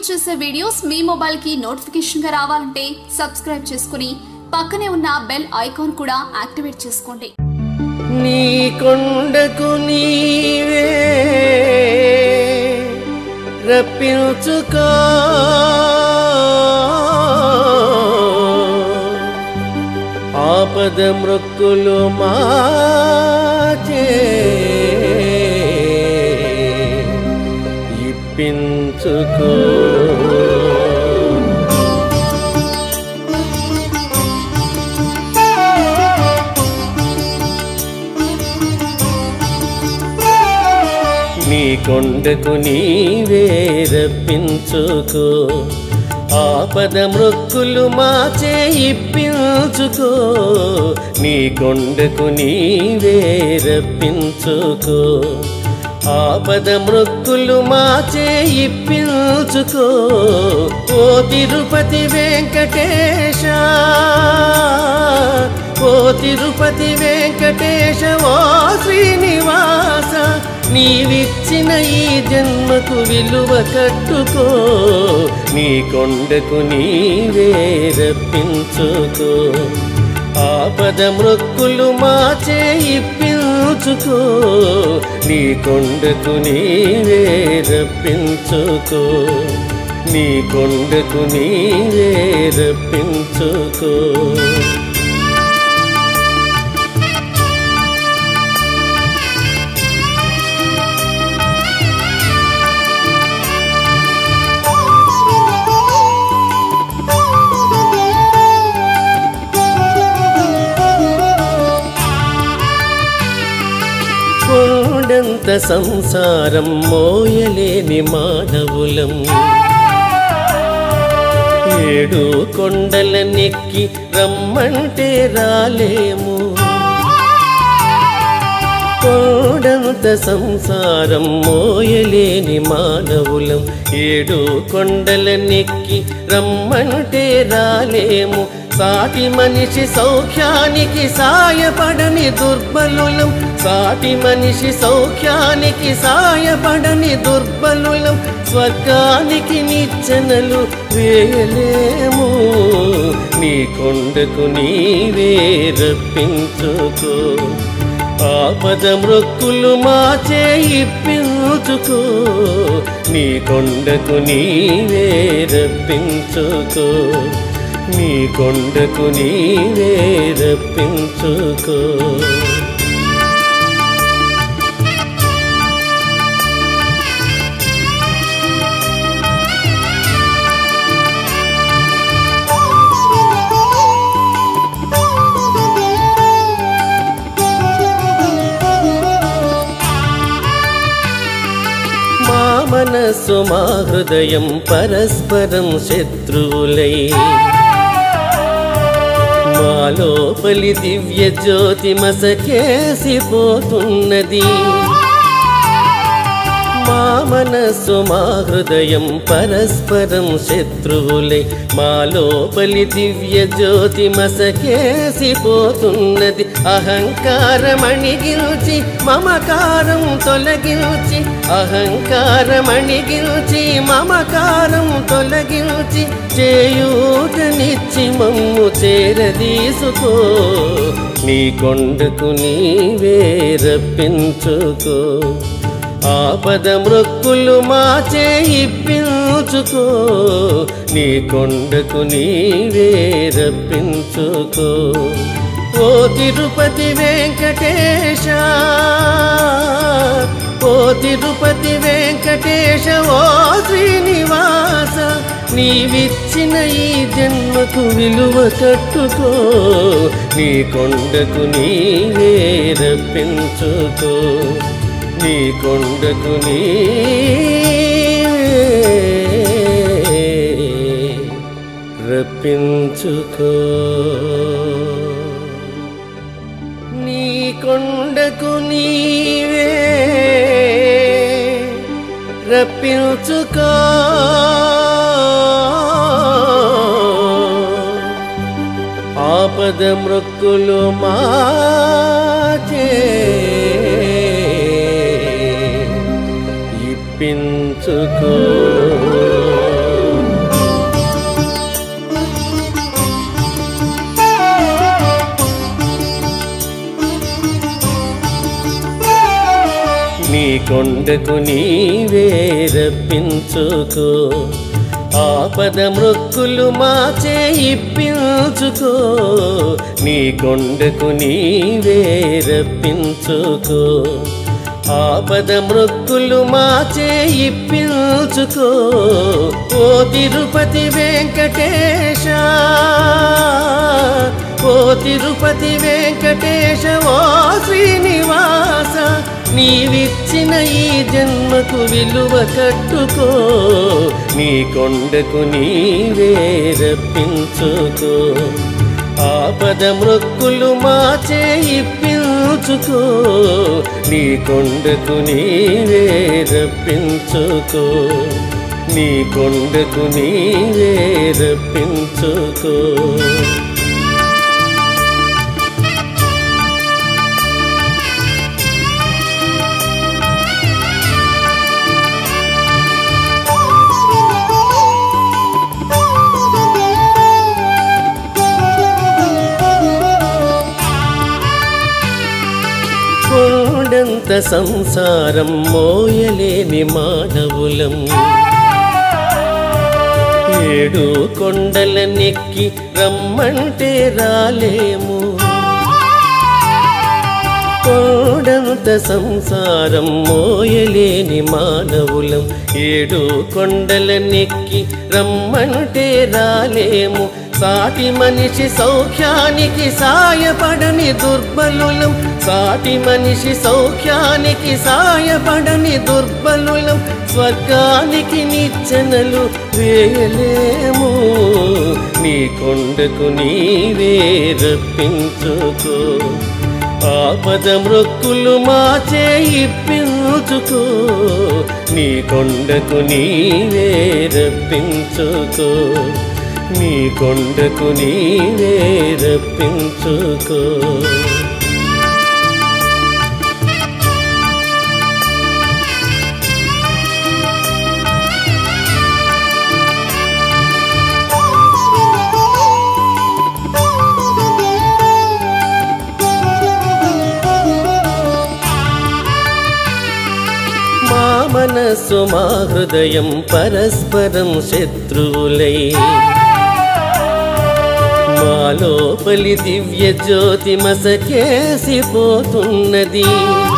upload చేసే videos మీ మొబైల్కి నోటిఫికేషన్గా రావాలంటే సబ్స్క్రైబ్ చేసుకుని పక్కనే ఉన్న బెల్ ఐకాన్ కూడా యాక్టివేట్ చేసుకోండి నీ కొండకు నీవే రప్పించుకో ఆపద మృక్కులు మాచే ఇప్పించుకో నీ కొండకు నీవే రప్పించుకో ఆపద మృక్కులు మాచే ఇప్పించుకో నీ కొండకు నీవే రప్పించుకో ఆపద మృక్కులు మాచే ఇప్పించుకో ఓ తిరుపతి వెంకటేశ ఓ తిరుపతి వెంకటేశ ఓ శ్రీనివాస నీవిచ్చిన ఈ జన్మకు విలువ కట్టుకో నీ కొండకు నీవే రప్పించుకో ఆపద మృక్కులు మాచే ఇప్పించుకో నీ కొండకు నీవే రప్పించుకో నీ కొండకు నీవే రప్పించుకో కొండంత సంసారం మోయలేని మానవులం ఏడు కొండల నెక్కి రమ్మంటే రాలేము కొండంత సంసారం మోయలేని మానవులం ఏడు కొండల నెక్కి రమ్మంటే రాలేము సాటి మనిషి సౌఖ్యానికి సాయపడని దుర్బలులం సాటి మనిషి సౌఖ్యానికి సాయపడని దుర్బలులం స్వర్గానికి నిచ్చెనలు వేయలేము నీ కొండకు నీవే రప్పించుకో ఆపద మృక్కులు మాచే ఇప్పించుకో నీ కొండకు నీవే రప్పించుకో నీ కొండకు నీవే రప్పించుకో మా మనస్సు మా హృదయం పరస్పరం శత్రువులై మా లోపలి దివ్య జ్యోతి మసకేసిపోతున్నది మా మనస్సు మా హృదయం పరస్పరం శత్రువులై మా లోపలి దివ్య జ్యోతి మసకేసిపోతున్నది అహంకారమణిగిల్చి మమకారం తొలగించి అహంకారమణిగిల్చి మమకారం తొలగించి చేయూటనిచ్చి మమ్ము చేరదీసుకో నీ కొండకు నీవే రప్పించుకో ఆపద మృక్కులు మాచే ఇప్పించుకో నీ కొండకు నీవే రప్పించుకో ఓ తిరుపతి వెంకటేశ ఓ తిరుపతి వెంకటేశ ఓ శ్రీనివాస నీవిచ్చిన ఈ జన్మకు విలువ కట్టుకో నీ కొండకు నీవే రప్పించుకో నీ కొండకు నీవే రప్పించుకో నీ కొండకు నీవే రప్పించుకో ఆపద మృక్కులు మాచే ఇప్పించుకో కొండకు నీవే రప్పించుకో ఆపద మృక్కులు మాచే ఇప్పించుకో నీ కొండకు నీవే రప్పించుకో ఆపద మృక్కులు మాచే ఇప్పించుకో ఓ తిరుపతి వెంకటేశ ఓ తిరుపతి వెంకటేశ ఓ శ్రీనివాస నీవిచ్చిన ఈ జన్మకు విలువ కట్టుకో నీ కొండకు నీవే రప్పించుకో ఆపద మృక్కులు మాచే ఇప్పించుకో నీ కొండకు నీవే రప్పించుకో నీ కొండకు నీవే రప్పించుకో కొండంత సంసారం మోయలేని మానవులం ఏడు కొండల నెక్కి రమ్మంటే రాలేము కోడంత సంసారం మోయలేని మానవులం ఏడు కొండల నెక్కి రమ్మంటే రాలేము సాటి మనిషి సౌఖ్యానికి సాయపడని దుర్బలులం సాటి మనిషి సౌఖ్యానికి సాయపడని దుర్బలులం స్వర్గానికి నిచ్చెనలు వేయలేము నీ కొండకు నీవే రప్పించుకో ఆపద మృక్కులు మాచే ఇప్పించుకో నీ కొండకు నీవే రప్పించుకో నీ కొండకు నీవే రప్పించుకో మా మనస్సు మా హృదయం పరస్పరం శత్రువులై మా లోపలి దివ్య జ్యోతి మసకేసిపోతున్నది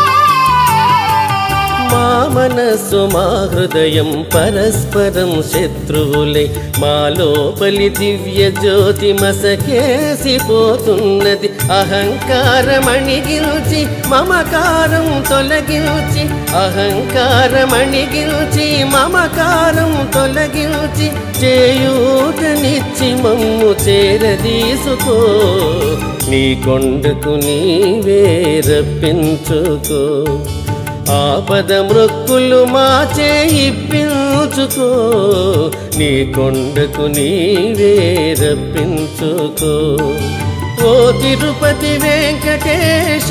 మా మనస్సు మా హృదయం పరస్పరం శత్రువులై మా లోపలి దివ్య జ్యోతి మసకేసిపోతున్నది అహంకారమణిగిల్చి మమకారం తొలగించి అహంకారమణిగిల్చి మమకారం తొలగించి చేయూతనిచ్చి మమ్ము చేరదీసుకో నీ కొండకు నీవే రప్పించుకో ఆపద మృక్కులు మాచే ఇప్పించుకో నీ కొండకు నీవే రప్పించుకో ఓ తిరుపతి వెంకటేశ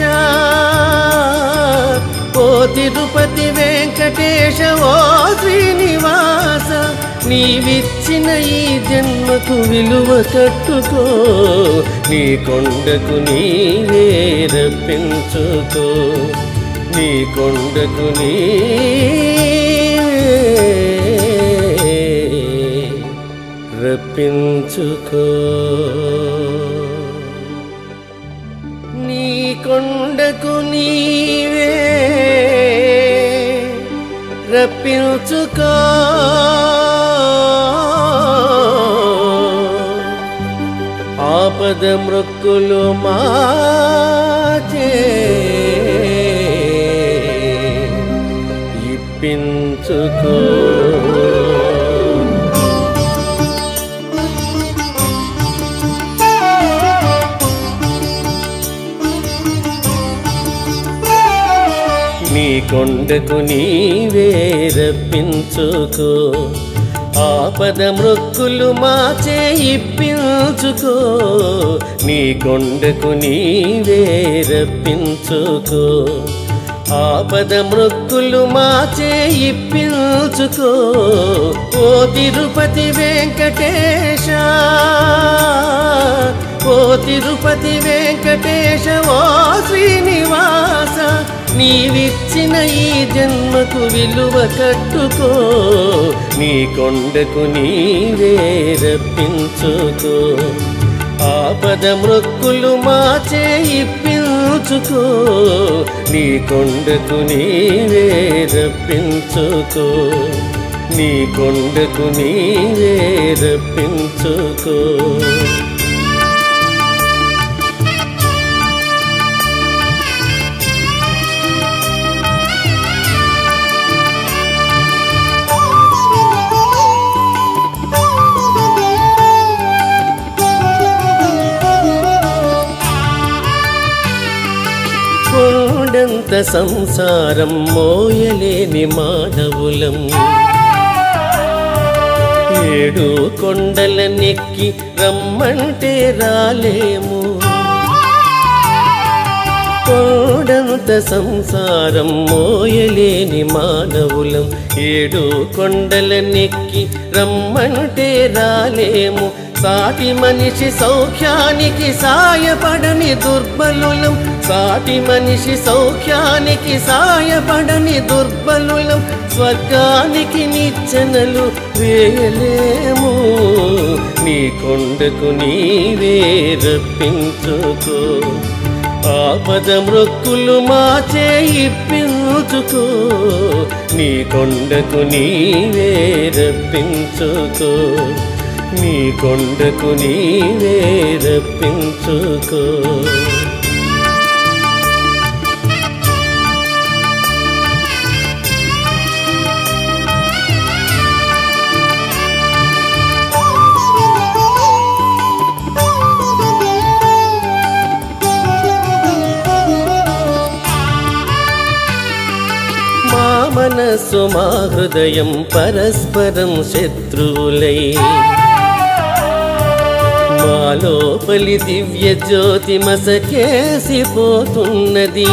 ఓ తిరుపతి వెంకటేశ ఓ శ్రీనివాస నీవిచ్చిన ఈ జన్మకు విలువ కట్టుకో నీ కొండకు నీవే రప్పించుకో నీ కొండకు నీవే రప్పించుకో నీ కొండకు నీవే రప్పించుకో ఆపద మృక్కులు మాచే ఇప్పించుకో నీ కొండకు నీవే రప్పించుకో ఆపద మృక్కులు మాచే ఇప్పించుకో నీ కొండకు నీవే రప్పించుకో ఆపద మృక్కులు మాచే ఇప్పించుకో ఓ తిరుపతి వెంకటేశ ఓ తిరుపతి వెంకటేశ ఓ శ్రీనివాస నీవిచ్చిన ఈ జన్మకు విలువ కట్టుకో నీ కొండకు నీవే రప్పించుకో ఆపద మృక్కులు మాచే ఇప్పించుకో నీ కొండకు నీవే రప్పించుకో నీ కొండకు నీవే రప్పించుకో కొండంత సంసారం మోయలేని మానవులం ఏడు కొండల నెక్కి రమ్మంటే రాలేము కోడంత సంసారం మోయలేని మానవులం ఏడు కొండల నెక్కి రమ్మంటే రాలేము సాటి మనిషి సౌఖ్యానికి సాయపడని దుర్బలులం సాటి మనిషి సౌఖ్యానికి సాయపడని దుర్బలులం స్వర్గానికి నిచ్చెనలు వేయలేము నీ కొండకు నీవే రప్పించుకో ఆపద మృక్కులు మాచే ఇప్పించుకో నీ కొండకు నీవే రప్పించుకో నీ కొండకు నీవే రప్పించుకో మా మనస్సు మా హృదయం పరస్పరం శత్రువులై మా లోపలి దివ్య జ్యోతి మసకేసిపోతున్నది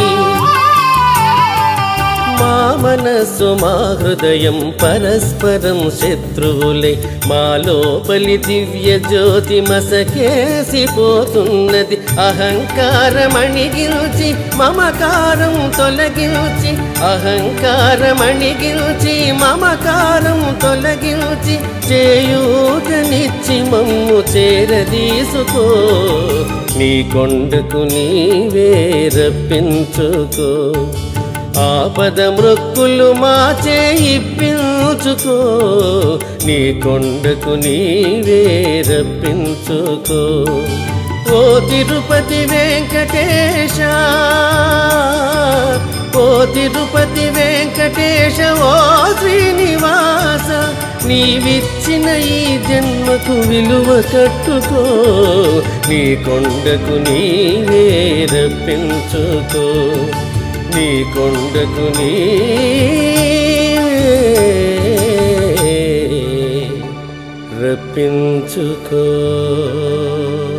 మా మనస్సు మా హృదయం పరస్పరం శత్రువులే మా లోపలి దివ్య జ్యోతి మసకేసిపోతున్నది అహంకారమణిగిల్చి మమకారం తొలగించి అహంకారమణిగిల్చి మమకారం తొలగించి చేయూతనిచ్చి మమ్ము చేరదీసుకో నీ కొండకు నీవే రప్పించుకో ఆపద మృక్కులు మాచే ఇప్పించుకో నీ కొండకు నీవే రప్పించుకో ఓ తిరుపతి వెంకటేశ ఓ తిరుపతి వెంకటేశ ఓ శ్రీనివాస నీవిచ్చిన ఈ జన్మకు విలువ కట్టుకో నీ కొండకు నీవే రప్పించుకో నీ కొండకు నీవే రప్పించుకో